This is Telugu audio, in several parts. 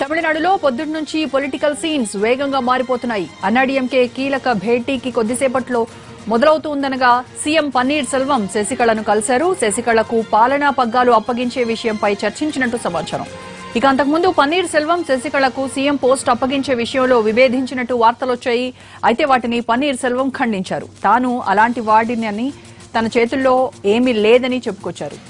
తమిళనాడులో పొద్దుటి నుంచి పొలిటికల్ సీన్స్ వేగంగా మారిపోతున్నాయి అన్నాడీఎంకే కీలక భేటీకి కొద్దిసేపట్లో మొదలవుతుందనగా సీఎం పన్నీర్ సెల్వం శశికళను కలిశారు శశికళకు పాలనా పగ్గాలు అప్పగించే విషయంపై చర్చించినట్టు సమాచారం ఇక అంతకుముందు పన్నీర్ సెల్వం శశికళకు సీఎం పోస్ట్ అప్పగించే విషయంలో విభేదించినట్టు వార్తలొచ్చాయి అయితే వాటిని పన్నీర్ సెల్వం ఖండించారు తాను అలాంటి వాడిని తన చేతుల్లో ఏమీ లేదని చెప్పుకొచ్చారు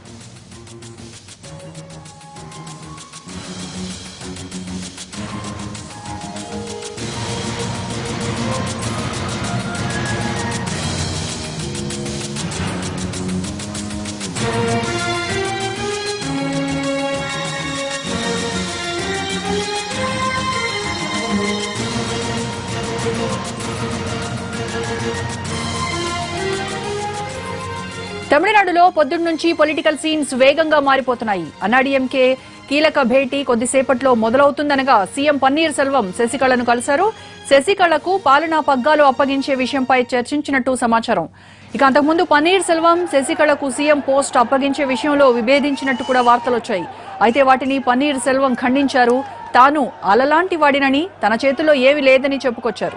తమిళనాడులో పొద్దున్న నుంచి పొలిటికల్ సీన్స్ వేగంగా మారిపోతున్నాయి అన్నాడీఎంకే కీలక భేటీ కొద్దిసేపట్లో మొదలవుతుందనగా సీఎం పన్నీర్ సెల్వం శశికళను కలిశారు శశికళకు పాలనా పగ్గాలు అప్పగించే విషయంపై చర్చించినట్టు సమాచారం ఇక అంతకుముందు పన్నీర్ సెల్వం శశికళకు సీఎం పోస్ట్ అప్పగించే విషయంలో విభేదించినట్టు కూడా వార్తలొచ్చాయి అయితే వాటిని పన్నీర్ సెల్వం ఖండించారు తాను అలలాంటి వాడినని తన చేతిలో ఏమీ లేదని చెప్పుకొచ్చారు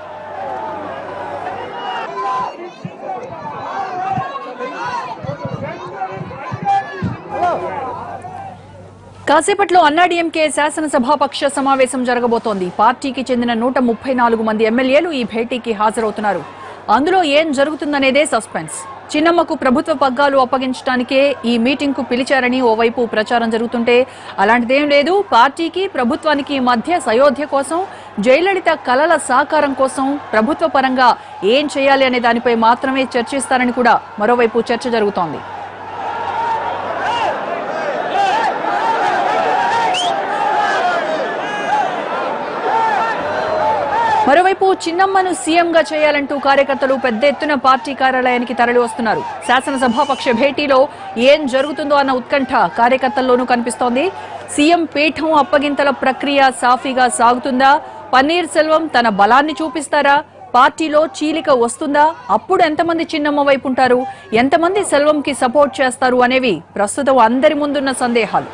కాసేపట్లో అన్నాడీఎంకే శాసనసభాపక్ష సమావేశం జరగబోతోంది పార్టీకి చెందిన నూట ముప్పై నాలుగు మంది ఎమ్మెల్యేలు ఈ భేటీకి హాజరవుతున్నారు అందులో ఏం జరుగుతుందనేదే సస్పెన్స్ చిన్నమ్మకు ప్రభుత్వ పగ్గాలు అప్పగించడానికే ఈ మీటింగ్ కు పిలిచారని ఓవైపు ప్రచారం జరుగుతుంటే అలాంటిదేం లేదు పార్టీకి ప్రభుత్వానికి మధ్య సయోధ్య కోసం జయలలిత కలల సాకారం కోసం ప్రభుత్వ పరంగా ఏం చేయాలి అనే దానిపై మాత్రమే చర్చిస్తారని కూడా మరోవైపు చర్చ జరుగుతోంది మరోవైపు చిన్నమ్మను సీఎంగా చేయాలంటూ కార్యకర్తలు పెద్ద ఎత్తున పార్టీ కార్యాలయానికి తరలి వస్తున్నారు శాసనసభాపక్ష భేటీలో ఏం జరుగుతుందో అన్న ఉత్కంఠ కార్యకర్తల్లోనూ కనిపిస్తోంది సీఎం పీఠం అప్పగింతల ప్రక్రియ సాఫీగా సాగుతుందా పన్నీర్ సెల్వం తన బలాన్ని చూపిస్తారా పార్టీలో చీలిక వస్తుందా అప్పుడు ఎంతమంది చిన్నమ్మ వైపు ఉంటారు ఎంతమంది సెల్వంకి సపోర్ట్ చేస్తారు అనేవి ప్రస్తుతం అందరి ముందున్న సందేహాలు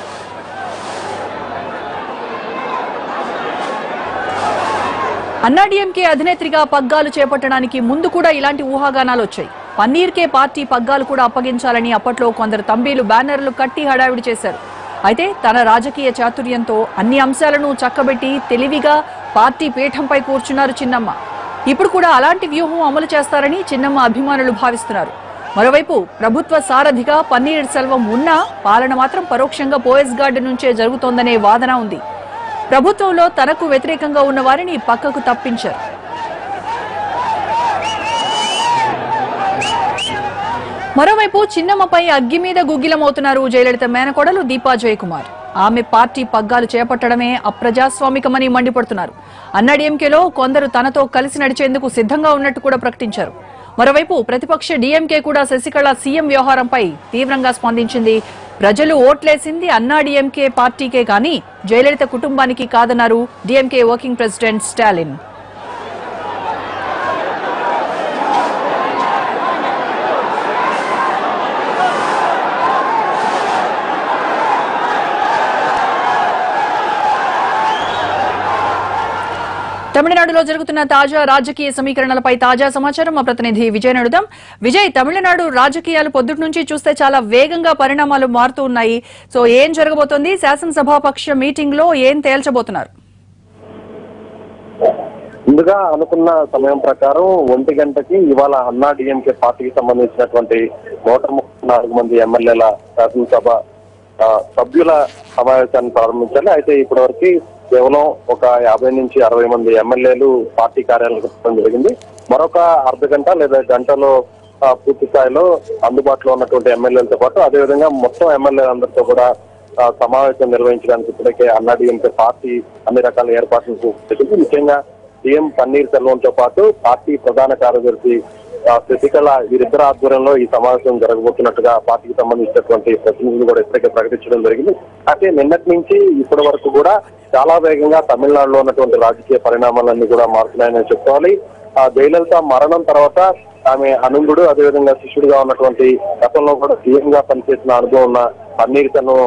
అన్నాడీఎంకే అధినేత్రిగా పగ్గాలు చేపట్టడానికి ముందు కూడా ఇలాంటి ఊహాగానాలు వచ్చాయి పన్నీర్కే పార్టీ పగ్గాలు కూడా అప్పగించాలని అప్పట్లో కొందరు తంబీలు బ్యానర్లు కట్టి హడావిడి చేశారు అయితే తన రాజకీయ చాతుర్యంతో అన్ని అంశాలను చక్కబెట్టి తెలివిగా పార్టీ పీఠంపై కూర్చున్నారు చిన్నమ్మ ఇప్పుడు కూడా అలాంటి వ్యూహం అమలు చేస్తారని చిన్నమ్మ అభిమానులు భావిస్తున్నారు మరోవైపు ప్రభుత్వ సారథిగా పన్నీర్ సెల్వం ఉన్నా పాలన మాత్రం పరోక్షంగా పోయస్ గార్డు నుంచే జరుగుతోందనే వాదన ఉంది ప్రభుత్వంలో తనకు వ్యతిరేకంగా ఉన్న వారిని పక్కకు తప్పించారు మరోవైపు చిన్నమ్మపై అగ్గి మీద గుగ్గిలమవుతున్నారు జయలలిత మేనకోడలు దీపా జయకుమార్ ఆమె పార్టీ పగ్గాలు చేపట్టడమే అప్రజాస్వామికమని మండిపడుతున్నారు అన్నాడీఎంకేలో కొందరు తనతో కలిసి నడిచేందుకు సిద్ధంగా ఉన్నట్టు కూడా ప్రకటించారు మరోవైపు ప్రతిపక్ష డీఎంకే కూడా శశికళ సీఎం వ్యవహారంపై తీవ్రంగా స్పందించింది ప్రజలు ఓట్లేసింది అన్నా డీఎంకే పార్టీకే కానీ జయలలిత కుటుంబానికి కాదన్నారు డీఎంకే వర్కింగ్ ప్రెసిడెంట్ స్టాలిన్ తమిళనాడులో జరుగుతున్న తాజా రాజకీయ సమీకరణలపై తాజా సమాచారం మా ప్రతినిధి విజయ్ నడుదాం విజయ్ తమిళనాడు రాజకీయాలు పొద్దుటి నుంచి చూస్తే చాలా వేగంగా పరిణామాలు మారుతూ ఉన్నాయి సో ఏం జరగబోతోంది శాసనసభాపక్ష మీటింగ్ లో ఏం తేల్చబోతున్నారు ముందుగా అనుకున్న సమయం ప్రకారం ఒంటి గంటకి ఇవాళ అన్నా డిఎంకే పార్టీకి సంబంధించినటువంటి నూట ముప్పై నాలుగు మంది ఎమ్మెల్యేల శాసనసభ ఆ, సభ్యుల సమావేశాన్ని ప్రారంభించాలి అయితే ఇప్పటి వరకు కేవలం ఒక యాభై నుంచి అరవై మంది ఎమ్మెల్యేలు పార్టీ కార్యాలయానికి రావడం జరిగింది మరొక అర్ధ గంట లేదా గంటలో ఆ, పూర్తి స్థాయిలో అందుబాటులో ఉన్నటువంటి ఎమ్మెల్యేలతో పాటు అదేవిధంగా మొత్తం ఎమ్మెల్యేలందరితో కూడా ఆ, సమావేశం నిర్వహించడానికి ఇప్పటికే అన్నాడీఎంకే పార్టీ అన్ని రకాల ఏర్పాట్లు చేసింది ముఖ్యంగా సీఎం పన్నీర్ సెల్వంతో పాటు పార్టీ ప్రధాన కార్యదర్శి ఆ, శశికళ వీరిద్దరు ఆధ్వర్యంలో ఈ సమావేశం జరగబోతున్నట్టుగా పార్టీకి సంబంధించినటువంటి ప్రతినిధులు కూడా ఇప్పటికే ప్రకటించడం జరిగింది అయితే నిన్నటి నుంచి ఇప్పటి వరకు కూడా చాలా వేగంగా తమిళనాడులో ఉన్నటువంటి రాజకీయ పరిణామాలన్నీ కూడా మారుతున్నాయని చెప్పుకోవాలి ఆ జయలలిత మరణం తర్వాత ఆమె అనుంగుడు అదేవిధంగా శిష్యుడిగా ఉన్నటువంటి గతంలో కూడా సీఎం గా పనిచేసిన అనుభవం ఉన్న పన్నీర్ తను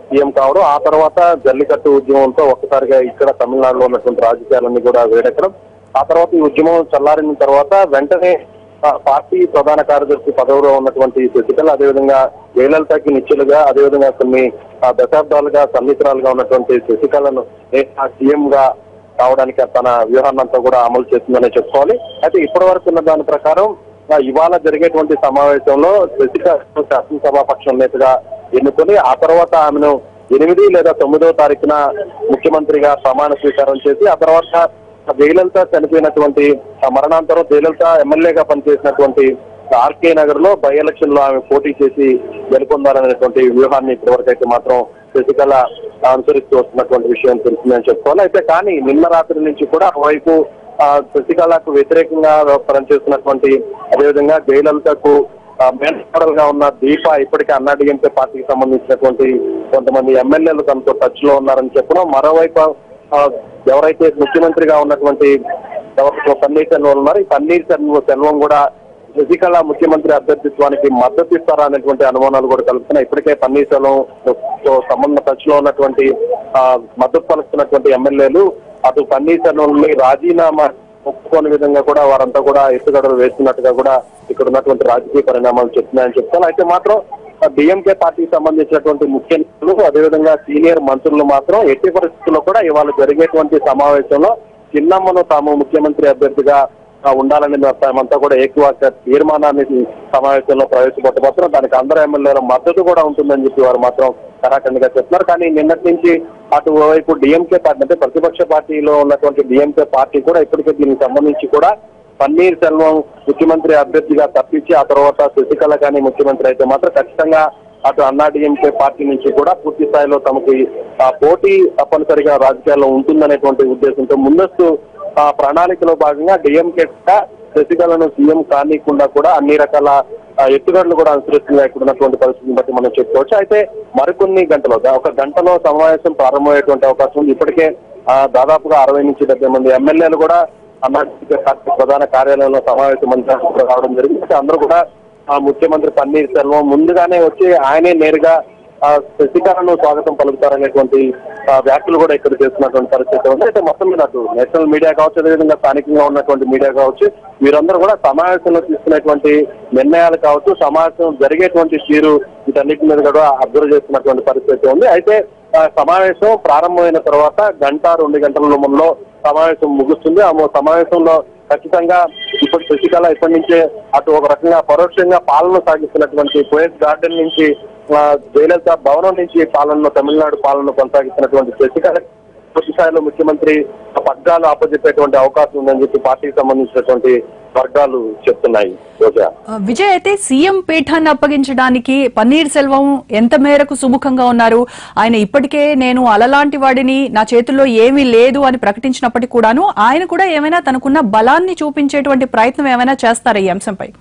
సీఎం కావడం ఆ తర్వాత జల్లికట్టు ఉద్యమంతో ఒక్కసారిగా ఇక్కడ తమిళనాడులో ఉన్నటువంటి రాజకీయాలన్నీ కూడా వేడెక్కడం ఆ తర్వాత ఈ ఉద్యమం చల్లారిన తర్వాత వెంటనే ఆ, పార్టీ ప్రధాన కార్యదర్శి పదవిలో ఉన్నటువంటి శశికళ అదేవిధంగా జయలలితకి నిత్యులుగా అదేవిధంగా కొన్ని ఆ, దశాబ్దాలుగా సన్నిహితురాలుగా ఉన్నటువంటి శశికళను సీఎం గా కావడానికి తన వ్యూహాన్నంతా కూడా అమలు చేస్తుందనే చెప్పుకోవాలి అయితే ఇప్పటి వరకు ఉన్న దాని ప్రకారం ఆ, ఇవాళ జరిగేటువంటి సమావేశంలో శశికళ శాసనసభాపక్షం నేతగా ఎన్నుకొని ఆ తర్వాత ఆమెను ఎనిమిది లేదా తొమ్మిదో తారీఖున ముఖ్యమంత్రిగా ప్రమాణ స్వీకారం చేసి ఆ తర్వాత జయలలిత చనిపోయినటువంటి ఆ మరణాంతరం జయలలిత ఎమ్మెల్యేగా పనిచేసినటువంటి ఆర్కే నగర్ లో బై ఎలక్షన్ లో ఆమె పోటీ చేసి గెలుపొందాలనేటువంటి వ్యూహాన్ని ఇప్పటివరకు అయితే మాత్రం శశికళ అనుసరిస్తూ వస్తున్నటువంటి విషయం తెలిసిందని చెప్పుకోవాలి అయితే కానీ నిన్న రాత్రి నుంచి కూడా ఒకవైపు ఆ, శశికళకు వ్యతిరేకంగా పనిచేస్తున్నటువంటి అదేవిధంగా జయలలితకు మేనల్ గా ఉన్న దీప ఇప్పటికే అన్నాడీఎంకే పార్టీకి సంబంధించినటువంటి కొంతమంది ఎమ్మెల్యేలు తనతో టచ్ లో ఉన్నారని చెప్పడం మరోవైపు ఆ, ఎవరైతే ముఖ్యమంత్రిగా ఉన్నటువంటి ఎవరితో పన్నీర్ సెల్వం ఉన్నారు ఈ పన్నీర్ సెల్వం సెల్వం కూడా శశికళ ముఖ్యమంత్రి అభ్యర్థిత్వానికి మద్దతు ఇస్తారా అనేటువంటి అనుమానాలు కూడా కలుగుతున్నాయి ఇప్పటికే పన్నీర్ సెల్వం తో సంబంధ టచ్ లో ఉన్నటువంటి ఆ, మద్దతు పలుకుతున్నటువంటి ఎమ్మెల్యేలు అటు పన్నీర్ సెల్వంని రాజీనామా ఒప్పుకోని విధంగా కూడా వారంతా కూడా ఎత్తుగడలు వేస్తున్నట్టుగా కూడా ఇక్కడ ఉన్నటువంటి రాజకీయ పరిణామాలు చెప్తున్నాయని చెప్తాను అయితే మాత్రం డిఎంకే పార్టీకి సంబంధించినటువంటి ముఖ్య నేతలు అదేవిధంగా సీనియర్ మంత్రులు మాత్రం ఎట్టి పరిస్థితుల్లో కూడా ఇవాళ జరిగేటువంటి సమావేశంలో చిన్నమ్మను తాము ముఖ్యమంత్రి అభ్యర్థిగా ఆ, ఉండాలని తామంతా కూడా ఏకవాక్య తీర్మానాన్ని ఈ సమావేశంలో ప్రవేశపెట్టబోతున్నారు దానికి అందరూ ఎమ్మెల్యేల మద్దతు కూడా ఉంటుందని చెప్పి వారు మాత్రం కరాఖండిగా చెప్తున్నారు కానీ నిన్నటి నుంచి అటు వైపు డిఎంకే పార్టీ అంటే ప్రతిపక్ష పార్టీలో ఉన్నటువంటి డిఎంకే పార్టీ కూడా ఇప్పటికే దీనికి సంబంధించి కూడా పన్నీర్ సెల్వం ముఖ్యమంత్రి అభ్యర్థిగా తప్పించి ఆ తర్వాత శశికళ కానీ ముఖ్యమంత్రి అయితే మాత్రం ఖచ్చితంగా అటు అన్నా డిఎంకే పార్టీ నుంచి కూడా పూర్తి స్థాయిలో తమకు ఈ, ఆ పోటీ తప్పనిసరిగా రాజకీయాల్లో ఉంటుందనేటువంటి ఉద్దేశంతో ముందస్తు ఆ ప్రణాళికలో భాగంగా డిఎంకే శశికళను సీఎం కానీయకుండా కూడా అన్ని రకాల ఆ, ఎత్తుగడలు కూడా అనుసరిస్తుందిగా ఇక్కడ ఉన్నటువంటి పరిస్థితిని బట్టి మనం చెప్పుకోవచ్చు అయితే మరికొన్ని గంటలో ఒక గంటలో సమావేశం ప్రారంభమయ్యేటువంటి అవకాశం ఉంది ఇప్పటికే ఆ, దాదాపుగా అరవై నుంచి డెబ్బై మంది ఎమ్మెల్యేలు కూడా అన్నాడీఎంకే పార్టీ ప్రధాన కార్యాలయంలో సమావేశం మంత్రి రావడం జరిగింది అందరూ కూడా ఆ ముఖ్యమంత్రి పన్నీర్ సెల్వం ముందుగానే వచ్చి ఆయనే నేరుగా ఆ శశికళను స్వాగతం పలుకుతారనేటువంటి ఆ, వ్యాఖ్యలు కూడా ఇక్కడ చేస్తున్నటువంటి పరిస్థితి ఉంది అయితే మొత్తం మీద అటు నేషనల్ మీడియా కావచ్చు అదేవిధంగా స్థానికంగా ఉన్నటువంటి మీడియా కావచ్చు వీరందరూ కూడా సమావేశంలో తీసుకునేటువంటి నిర్ణయాలు కావచ్చు సమావేశం జరిగేటువంటి తీరు వీటన్నిటి మీద కూడా అబ్జర్వ్ చేస్తున్నటువంటి పరిస్థితి ఉంది అయితే ఆ, సమావేశం ప్రారంభమైన తర్వాత గంట రెండు గంటల లోపల సమావేశం ముగుస్తుంది ఆ మొ- సమావేశంలో ఖచ్చితంగా ఇప్పుడు శశికళ ఇప్పటి నుంచే అటు ఒక రకంగా పరోక్షంగా పాలన సాగిస్తున్నటువంటి పోయస్ గార్డెన్ నుంచి ఆ, జయలలిత భవనం నుంచి పాలనలో తమిళనాడు పాలన కొనసాగిస్తున్నటువంటి శశికళ పూర్తి స్థాయిలో ముఖ్యమంత్రి పగ్గాలు అప్పచెప్పేటువంటి అవకాశం ఉందని చెప్పి పార్టీకి సంబంధించినటువంటి వర్గాలు చెప్తున్నాయి రోజా ఆ, విజయ్ అయితే సీఎం పీఠాన్ని అప్పగించడానికి పన్నీర్ సెల్వం ఎంత మేరకు సుముఖంగా ఉన్నారు ఆయన ఇప్పటికే నేను అలలాంటి వాడిని నా చేతుల్లో ఏమీ లేదు అని ప్రకటించినప్పటికీ కూడాను ఆయన కూడా ఏమైనా తనకున్న బలాన్ని చూపించేటువంటి ప్రయత్నం ఏమైనా చేస్తారా ఈ అంశంపై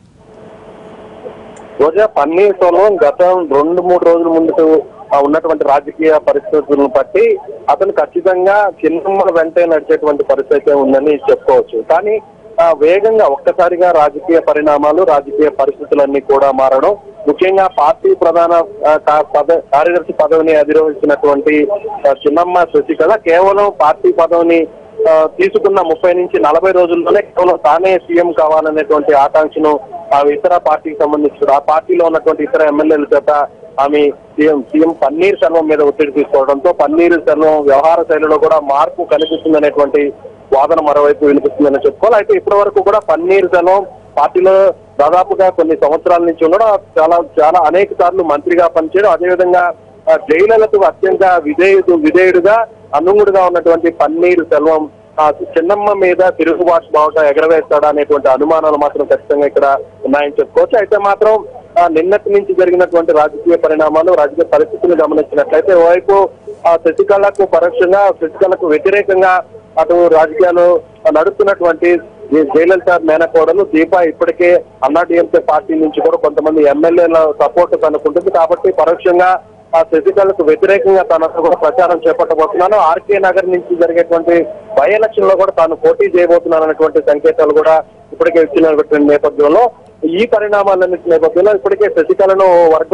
రోజా పన్నీర్ సెల్వం గతం రెండు మూడు రోజుల ముందు ఆ, ఉన్నటువంటి రాజకీయ పరిస్థితులను బట్టి అతను ఖచ్చితంగా చిన్నమ్మ వెంటే నడిచేటువంటి పరిస్థితి ఉందని చెప్పుకోవచ్చు కానీ ఆ, వేగంగా ఒక్కసారిగా రాజకీయ పరిణామాలు రాజకీయ పరిస్థితులన్నీ కూడా మారడం ముఖ్యంగా పార్టీ ప్రధాన ఆ, కా- పద- కార్యదర్శి పదవిని అధిరోహించినటువంటి ఆ, చిన్నమ్మ శశికళ కేవలం పార్టీ పదవిని ఆ, తీసుకున్న ముప్పై నుంచి నలభై రోజుల్లోనే కేవలం తానే సీఎం కావాలనేటువంటి ఆకాంక్షను ఆ ఇతర పార్టీకి సంబంధించిన ఆ పార్టీలో ఉన్నటువంటి ఇతర ఎమ్మెల్యేల చేత ఆమె సీఎం సీఎం పన్నీర్ సెల్వం మీద ఒత్తిడి తీసుకోవడంతో పన్నీర్ సెల్వం వ్యవహార శైలిలో కూడా మార్పు కనిపిస్తుందనేటువంటి వాదన మరోవైపు వినిపిస్తుందని చెప్పుకోవాలి అయితే ఇప్పటి వరకు కూడా పన్నీర్ సెల్వం పార్టీలో దాదాపుగా కొన్ని సంవత్సరాల నుంచి ఉండడం చాలా చాలా అనేక సార్లు మంత్రిగా పనిచేయడం అదేవిధంగా ఆ, జైలలకు అత్యంత విధేయుడు విధేయుడుగా అనుగుడుగా ఉన్నటువంటి పన్నీర్ సెల్వం ఆ చిన్నమ్మ మీద తిరుగుబాటు బావుట ఎగరవేస్తాడా అనేటువంటి అనుమానాలు మాత్రం ఖచ్చితంగా ఇక్కడ ఉన్నాయని చెప్పుకోవచ్చు అయితే మాత్రం ఆ, నిన్నటి నుంచి జరిగినటువంటి రాజకీయ పరిణామాలు రాజకీయ పరిస్థితులు గమనించినట్లయితే ఓవైపు ఆ శశికళకు పరోక్షంగా శశికళకు వ్యతిరేకంగా అటు రాజకీయాలు నడుస్తున్నటువంటి ఈ జయలలిత మేనకోడలు దీప ఇప్పటికే అన్నాడీఎంకే పార్టీ నుంచి కూడా కొంతమంది ఎమ్మెల్యేల సపోర్ట్ కనుక్కుంటుంది కాబట్టి పరోక్షంగా ఆ శశికళకు వ్యతిరేకంగా తనతో కూడా ప్రచారం చేపట్టబోతున్నాను ఆర్కే నగర్ నుంచి జరిగేటువంటి బై ఎలక్షన్ లో కూడా తాను పోటీ చేయబోతున్నాను అనేటువంటి సంకేతాలు కూడా ఇప్పటికే ఇచ్చినటువంటి నేపథ్యంలో ఈ పరిణామాలన్నింటి నేపథ్యంలో ఇప్పటికే శశికళను ఓ వర్గం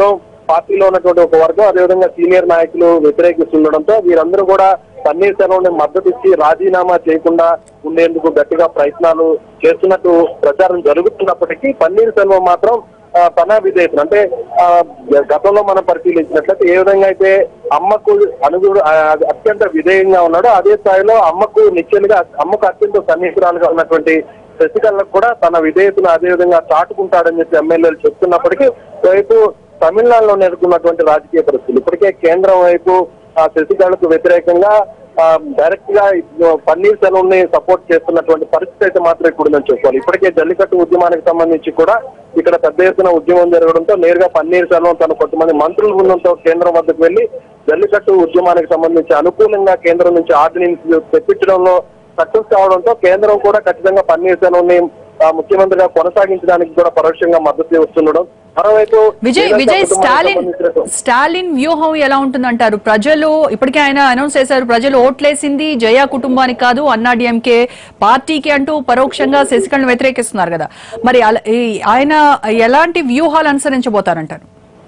పార్టీలో ఉన్నటువంటి ఒక వర్గం అదేవిధంగా సీనియర్ నాయకులు వ్యతిరేకిస్తుండడంతో వీరందరూ కూడా పన్నీర్ సెల్వం మద్దతు ఇచ్చి రాజీనామా చేయకుండా ఉండేందుకు గట్టిగా ప్రయత్నాలు చేస్తున్నట్టు ప్రచారం జరుగుతున్నప్పటికీ పన్నీర్ సెల్వం మాత్రం ఆ, తన విధేయతను అంటే ఆ, గతంలో మనం పరిశీలించినట్లయితే ఏ విధంగా అయితే అమ్మకు అనుగుడు ఆ, అత్యంత విధేయంగా ఉన్నాడో అదే స్థాయిలో అమ్మకు నిత్యులుగా అమ్మకు అత్యంత సన్నిహితురాలుగా ఉన్నటువంటి శశికళకు కూడా తన విధేయతను అదే విధంగా చాటుకుంటాడని చెప్పి ఎమ్మెల్యేలు చెప్తున్నప్పటికీ వైపు తమిళనాడులో నెలకొన్నటువంటి రాజకీయ పరిస్థితులు ఇప్పటికే కేంద్రం వైపు ఆ శశికళకు వ్యతిరేకంగా ఆ, డైరెక్ట్ గా ఇప్పుడు పన్నీర్ సెల్వం ని సపోర్ట్ చేస్తున్నటువంటి పరిస్థితి అయితే మాత్రం ఇప్పుడు నేను చెప్పుకోవాలి ఇప్పటికే జల్లికట్టు ఉద్యమానికి సంబంధించి కూడా ఇక్కడ పెద్ద ఎత్తున ఉద్యమం జరగడంతో నేరుగా పన్నీర్ సెల్వం తన కొంతమంది మంత్రుల బృందంతో కేంద్రం వద్దకు వెళ్లి జల్లికట్టు ఉద్యమానికి సంబంధించి అనుకూలంగా కేంద్రం నుంచి ఆర్డినెన్స్ తెప్పించడంలో సక్సెస్ కావడంతో కేంద్రం కూడా ఖచ్చితంగా పన్నీర్ సెల్వం ని ఆ, ముఖ్యమంత్రిగా కొనసాగించడానికి కూడా పరోక్షంగా మద్దతు ఇస్తుండడం మరోవైపు విజయ్ జయలలిత విజయ్ కుటుంబానికి స్టాలిన్ సంబంధించినటువంటి- స్టాలిన్ వ్యూహం ఎలా ఉంటుందంటారు ప్రజలు ఇప్పటికే ఆయన అనౌన్స్ చేశారు ప్రజలు ఓట్లేసింది జయ కుటుంబానికి కాదు అన్నా డిఎంకే పార్టీకి అంటూ పరోక్షంగా శశికళను వ్యతిరేకిస్తున్నారు కదా మరి అల- ఈ- ఆయన ఎలాంటి వ్యూహాలు అనుసరించబోతారంటారు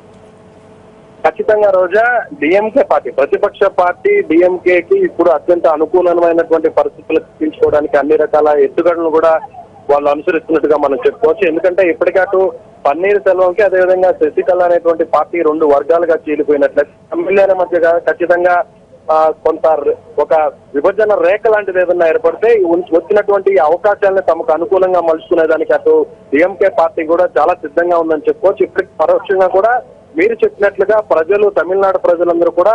ఖచ్చితంగా రోజా డిఎంకే పార్టీ ప్రతిపక్ష పార్టీ డిఎంకే కి ఇప్పుడు అత్యంత అనుకూలమైనటువంటి పరిస్థితులు సృష్టించుకోవడానికి అన్ని రకాల ఎత్తుగడలను కూడా వాళ్ళు అనుసరిస్తున్నట్టుగా మనం చెప్పుకోవచ్చు ఎందుకంటే ఇప్పటికే అటు పన్నీర్ సెల్వంకి అదేవిధంగా శశికళ అనేటువంటి పార్టీ రెండు వర్గాలుగా చీలిపోయినట్లయితే ఎమ్మెల్యేల మధ్యగా ఖచ్చితంగా ఆ, కొంత ర- ఒక విభజన రేఖ లాంటిది ఏదైనా ఏర్పడితే ఉన్- వచ్చినటువంటి ఈ అవకాశాలను తమకు అనుకూలంగా మలుచుకునేదానికి అటు డిఎంకే పార్టీ కూడా చాలా సిద్ధంగా ఉందని చెప్పుకోవచ్చు ఇప్పటికి పరోక్షంగా కూడా మీరు చెప్పినట్లుగా ప్రజలు తమిళనాడు ప్రజలందరూ కూడా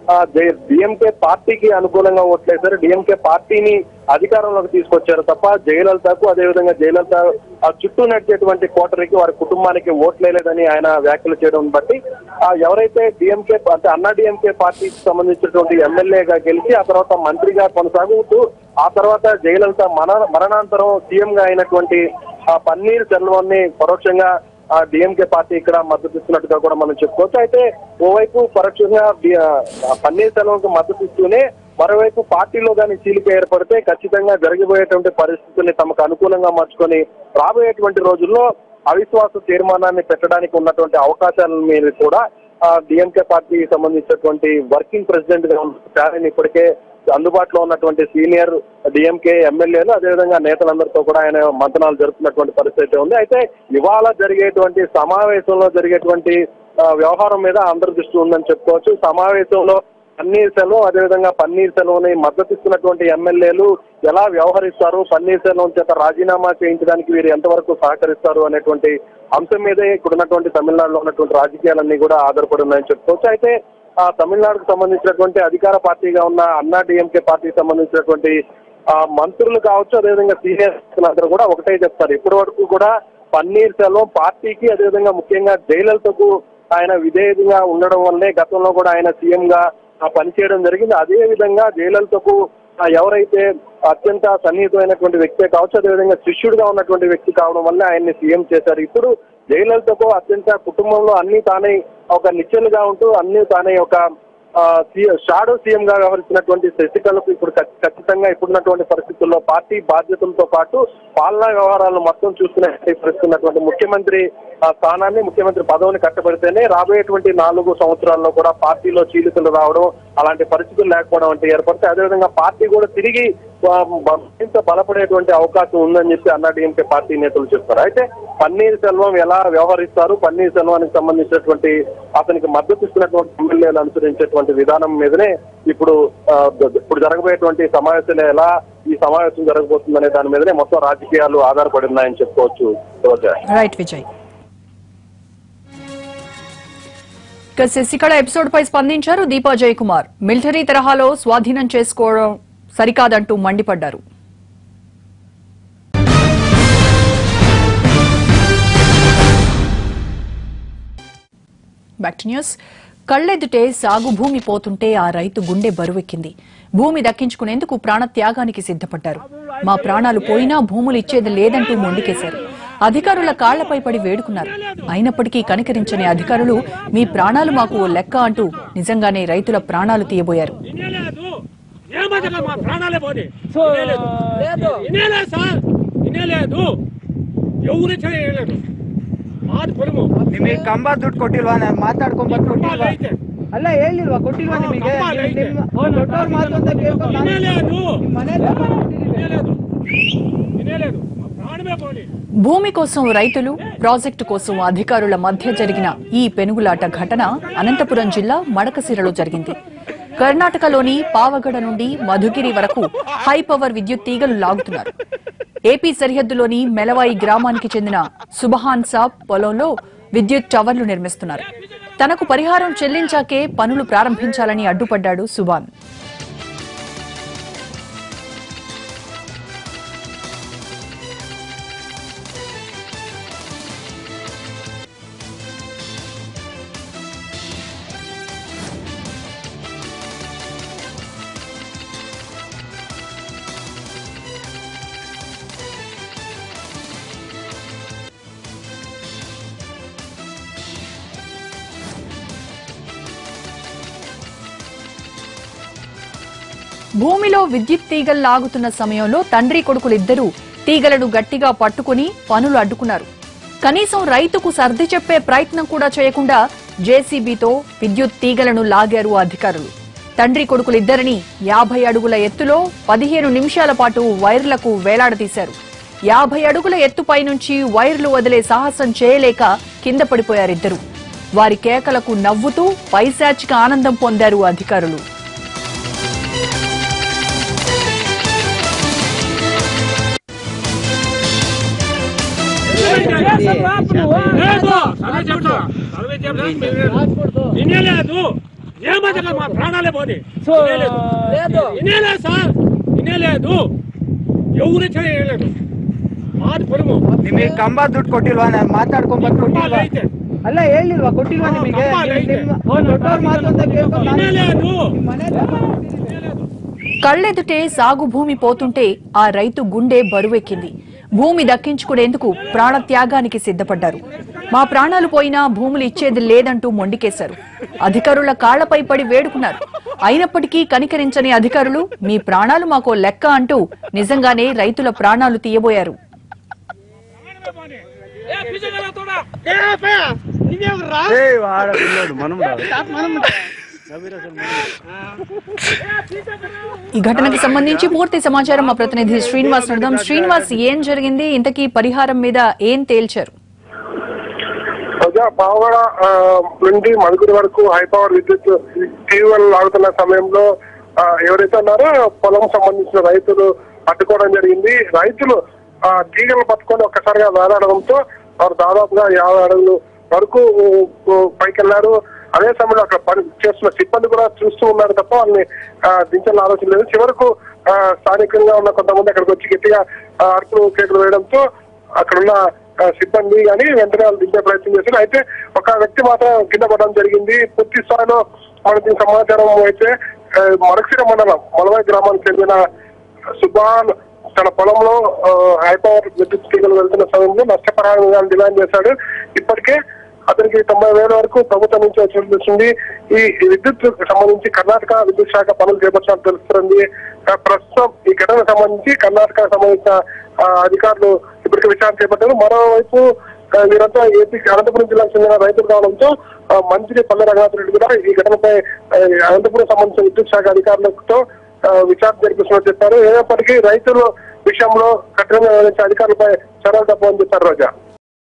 డిఎంకే పార్టీకి అనుకూలంగా ఓట్లేశారు డిఎంకే పార్టీని అధికారంలోకి తీసుకొచ్చారు తప్ప జయలలితకు అదేవిధంగా జయలలిత ఆ చుట్టూ నడిచేటువంటి కోటరికి వారి కుటుంబానికి ఓట్లేలేదని ఆయన వ్యాఖ్యలు చేయడం బట్టి ఆ ఎవరైతే డిఎంకే అంటే అన్నా డిఎంకే పార్టీకి సంబంధించినటువంటి ఎమ్మెల్యేగా గెలిచి ఆ తర్వాత మంత్రిగా కొనసాగుతూ ఆ తర్వాత జయలలిత మన మరణాంతరం సీఎం గా అయినటువంటి ఆ పన్నీర్ సెల్వాన్ని పరోక్షంగా ఆ డిఎంకే పార్టీ ఇక్కడ మద్దతు ఇస్తున్నట్టుగా కూడా మనం చెప్పుకోవచ్చు అయితే ఓవైపు పరోక్షంగా డి- ఆ, పన్నీర్ సెల్వంకు మద్దతు ఇస్తూనే మరోవైపు పార్టీలో కానీ చీలిక ఏర్పడితే ఖచ్చితంగా జరిగిపోయేటువంటి పరిస్థితుల్ని తమకు అనుకూలంగా మార్చుకొని రాబోయేటువంటి రోజుల్లో అవిశ్వాస తీర్మానాన్ని పెట్టడానికి ఉన్నటువంటి అవకాశాల మీద కూడా డిఎంకే పార్టీకి సంబంధించినటువంటి వర్కింగ్ ప్రెసిడెంట్ గా ఉన్న స్టాలిన్ ఇప్పటికే అందుబాటులో ఉన్నటువంటి సీనియర్ డిఎంకే ఎమ్మెల్యేలు అదేవిధంగా నేతలందరితో కూడా ఆయన మంతనాలు జరుపుతున్నటువంటి పరిస్థితి ఉంది అయితే ఇవాళ జరిగేటువంటి సమావేశంలో జరిగేటువంటి ఆ, వ్యవహారం మీద అందరి దృష్టి ఉందని చెప్పుకోవచ్చు సమావేశంలో పన్నీర్ సెల్వం అదేవిధంగా పన్నీర్ సెల్వంని మద్దతు ఇస్తున్నటువంటి ఎమ్మెల్యేలు ఎలా వ్యవహరిస్తారు పన్నీర్ సెల్వం చేత రాజీనామా చేయించడానికి వీరు ఎంతవరకు సహకరిస్తారు అనేటువంటి అంశం మీదే ఇక్కడ ఉన్నటువంటి తమిళనాడులో ఉన్నటువంటి రాజకీయాలన్నీ కూడా ఆధారపడి ఉన్నాయని చెప్పుకోవచ్చు అయితే ఆ తమిళనాడుకు సంబంధించినటువంటి అధికార పార్టీగా ఉన్న అన్నా డిఎంకే పార్టీకి సంబంధించినటువంటి ఆ మంత్రులు కావచ్చు అదేవిధంగా సీనియర్స్ అందరూ కూడా ఒకటే చెప్తారు ఇప్పటి వరకు కూడా పన్నీర్ సెల్వం పార్టీకి అదేవిధంగా ముఖ్యంగా జయలలితకు ఆయన విధేయంగా ఉండడం వల్లే గతంలో కూడా ఆయన సీఎం గా ఆ, పనిచేయడం జరిగింది అదే విధంగా జయలలితకు ఆ, ఎవరైతే అత్యంత సన్నిహితమైనటువంటి వ్యక్తే కావచ్చు అదేవిధంగా శిష్యుడిగా ఉన్నటువంటి వ్యక్తి కావడం వల్ల ఆయన్ని సీఎం చేశారు ఇప్పుడు జయలలితకు అత్యంత కుటుంబంలో అన్ని తానే ఒక నిచ్చెలుగా ఉంటూ అన్ని తానే ఒక ఆ, సీ- షాడో సీఎం గా వ్యవహరించినటువంటి శశికళకు ఇప్పుడు ఖచ్చి- ఖచ్చితంగా ఇప్పుడున్నటువంటి పరిస్థితుల్లో పార్టీ బాధ్యతలతో పాటు పాలనా వ్యవహారాలను మొత్తం చూసుకునే పరిస్థితున్నటువంటి ముఖ్యమంత్రి ఆ స్థానాన్ని ముఖ్యమంత్రి పదవిని కట్టబడితేనే రాబోయేటువంటి నాలుగు సంవత్సరాల్లో కూడా పార్టీలో చీలికలు రావడం అలాంటి పరిస్థితులు లేకపోవడం అంటే ఏర్పడితే అదేవిధంగా పార్టీ కూడా తిరిగి ఆ, బ- మరింత బలపడేటువంటి అవకాశం ఉందని చెప్పి అన్నా డిఎంకే పార్టీ నేతలు చెప్తారు అయితే పన్నీర్ సెల్వం ఎలా వ్యవహరిస్తారు పన్నీర్ సెల్వానికి సంబంధించినటువంటి అతనికి మద్దతు ఇస్తున్నటువంటి ఎమ్మెల్యేలు అనుసరించేటువంటి విధానం మీదనే ఇప్పుడు ఆ, ద- ఇప్పుడు జరగబోయేటువంటి సమావేశాలు ఎలా ఈ సమావేశం జరగబోతుందనే దాని మీదనే మొత్తం రాజకీయాలు ఆధారపడి ఉన్నాయని చెప్పుకోవచ్చు రోజా రైట్ విజయ్ ఇక శశికళ ఎపిసోడ్ పై స్పందించారు దీపా జయకుమార్ మిలిటరీ తరహాలో స్వాధీనం చేసుకోవడం సరికాదంటూ మండిపడ్డారు బ్యాక్ టు న్యూస్ కళ్ళెదుటే సాగు భూమి పోతుంటే ఆ రైతు గుండె బరువెక్కింది భూమి దక్కించుకునేందుకు ప్రాణత్యాగానికి సిద్ధపడ్డారు మా ప్రాణాలు పోయినా భూములు ఇచ్చేది లేదంటూ మొండికేశారు అధికారుల కాళ్లపై పడి వేడుకున్నారు అయినప్పటికీ కనికరించని అధికారులు మీ ప్రాణాలు మాకు ఓ లెక్క అంటూ నిజంగానే రైతుల ప్రాణాలు తీయబోయారు వినేలేదు ఏమదక మా ప్రాణాలే పోనీ వినేలేదు వినేలేదు సార్ వినేలేదు ఎవరు చేయలేదు ಮಾತು ಕೊಡುಮು ನಿಮಗೆ ಕಂಬ ದುಡ್ಡು ಕೊಟ್ಟಿಲ್ವಾ ನಾನು ಮಾತಾಡ್ಕೊಂಡ್ ಬಂದು ಕೊಟ್ಟಿಲ್ವಾ ಐತೆ ಅಲ್ಲ ಹೇಳಿಲ್ವಾ ಕೊಟ್ಟಿಲ್ವಾ ಹಾ, ನಿಮಗೆ ಕಂಬ ಅಲ್ಲ ಐತೆ. ದೊಡ್ಡವ್ರ ಮಾತು ಅಂತ ಕೇಳ್ಕೊಂಡು ನಾನು ಇನ್ನೇಲೆ ಅದು ನಿಮ್ಮ ಮನೇಲಿ ಇನ್ನೇಲೆ ಅದು ಇನ್ನೇಲೆ ಅದು మా ప్రాణమే పోనీ భూమి కోసం రైతులు ప్రాజెక్టు కోసం అధికారుల మధ్య జరిగిన ఈ పెనుగులాట ఘటన అనంతపురం జిల్లా మడకసిరలో జరిగింది కర్ణాటకలోని పావగడ నుండి మధుగిరి వరకు హై పవర్ విద్యుత్ తీగలు లాగుతున్నారు ఏపీ సరిహద్దులోని మెలవాయి గ్రామానికి చెందిన సుబహాన్ సాబ్ పొలంలో విద్యుత్ టవర్లు నిర్మిస్తున్నారు తనకు పరిహారం చెల్లించాకే పనులు ప్రారంభించాలని అడ్డుపడ్డాడు సుబాన్ భూమిలో విద్యుత్ తీగలు లాగుతున్న సమయంలో తండ్రి కొడుకులిద్దరూ తీగలను గట్టిగా పట్టుకుని పనులు అడ్డుకున్నారు కనీసం రైతుకు సర్ది చెప్పే ప్రయత్నం కూడా చేయకుండా జేసీబీతో విద్యుత్ తీగలను లాగారు అధికారులు తండ్రి కొడుకులిద్దరిని యాభై అడుగుల ఎత్తులో పదిహేను నిమిషాల పాటు వైర్లకు వేలాడదీశారు యాభై అడుగుల ఎత్తుపై నుంచి వైర్లు వదిలే సాహసం చేయలేక కింద పడిపోయారిద్దరు వారి కేకలకు నవ్వుతూ పైశాచిక ఆనందం పొందారు అధికారులు లేదు సర్వే చెప్తా సర్వే చెప్తా వినేలే అది ఏమంటే మా ప్రాణాలే పోనీ లేదు వినేలే సార్ వినేలేదు ఎవరు చేయలేదు మాది పొలము ನಿಮಗೆ ಕಂಬ ದುಡ್ಡು ಕೊಟ್ಟಿಲ್ವಾ ನಾನು ಮಾತಾಡ್ಕೊಂಡ್ ಬಂದು ಕಂಬ ಕೊಟ್ಟಿಲ್ವಾ ಐತೆ. ಅಲ್ಲ ಹೇಳಿಲ್ವಾ ಕೊಟ್ಟಿಲ್ವಾ ಹಾ, ನಿಮಗೆ ಕಂಬ ಐತೆ. ನಿಮ್ಮ ದೊಡ್ಡವ್ರ ಮಾತು ಅಂತ ಕೇಳ್ಕೊಂಡು ನಾನು వినేలేదు ನಿಮ್ಮ ಮನೇಲಿ వినేలేదు కళ్లెదుటే సాగు భూమి పోతుంటే ఆ రైతు గుండె బరువెక్కింది భూమి దక్కించుకునేందుకు ప్రాణత్యాగానికి సిద్ధపడ్డారు మా ప్రాణాలు పోయినా భూములు ఇచ్చేది లేదంటూ మొండికేశారు అధికారుల కాళ్లపై పడి వేడుకున్నారు అయినప్పటికీ కనికరించని అధికారులు మీ ప్రాణాలు మాకో లెక్క అంటూ నిజంగానే రైతుల ప్రాణాలు తీయబోయారు ఏ పిచ్చగల తోడా ఏ పే నిన్నేవరా ఈ ఘటనకు సంబంధించి పూర్తి సమాచారం మా ప్రతినిధి శ్రీనివాస్ అడుగుదాం శ్రీనివాస్ ఏం జరిగింది ఇంతకీ పరిహారం మీద ఏం తేల్చారు ప్రజా పావగడ ఆ, నుండి మధుగురి వరకు హై పవర్ విద్యుత్ తీవ్రం లాగుతున్న సమయంలో ఆ, ఎవరైతే ఉన్నారో పొలం సంబంధించిన రైతులు అడ్డుకోవడం జరిగింది రైతులు ఆ తీగలు పట్టుకొని ఒక్కసారిగా వేలాడడంతో వారు దాదాపుగా యాభై అడుగులు వరకు ఊ, ఊ, పైకెళ్లారు అదే సమయంలో అక్కడ పని చేస్తున్న సిబ్బంది కూడా చూస్తూ ఉన్నారు తప్ప వాళ్ళని ఆ, దించాలని ఆలోచన లేదు చివరకు ఆ, స్థానికంగా ఉన్న కొంతమంది అక్కడికి వచ్చి గట్టిగా ఆ, అరుపులు కేకులు వేయడంతో అక్కడున్న ఆ, సిబ్బంది కానీ వెంటనే వాళ్ళు దించే ప్రయత్నం చేశారు అయితే ఒక వ్యక్తి మాత్రం కింద పడడం జరిగింది పూర్తి స్థాయిలో మనకి దీని సమాచారం అయితే ఆ, మరక్సిర మండలం మలవాయి గ్రామానికి చెందిన సుబాన్ తన పొలంలో ఆ, హై పవర్ విద్యుత్ తీగలు వెళ్తున్న సమయంలో నష్టపరిహారం డిమాండ్ చేశాడు ఇప్పటికే అతనికి తొంభై వేల వరకు ప్రభుత్వం నుంచి వచ్చింది ఈ ఈ విద్యుత్ సంబంధించి కర్ణాటక విద్యుత్ శాఖ పనులు చేపట్టినట్టు తెలుస్తుంది ఆ, ప్రస్తుతం ఈ ఘటనకు సంబంధించి కర్ణాటక సంబంధించిన ఆ, అధికారులు ఇప్పటికే విచారణ చేపట్టారు మరోవైపు ఆ, వీరంతా ఏపీ అనంతపురం జిల్లాకు చెందిన రైతులు కావడంతో ఆ, మంత్రి పల్లె రంగనాథ్ రెడ్డి కూడా ఈ ఘటనపై ఆ, అనంతపురం సంబంధించిన విద్యుత్ శాఖ అధికారులతో ఆ, విచారణ జరిపిస్తున్నట్టు చెప్పారు ఏదైనప్పటికీ రైతుల విషయంలో కఠినంగా వ్యవహరించే అధికారులపై చర్యలు తప్పని చెప్పారు రోజా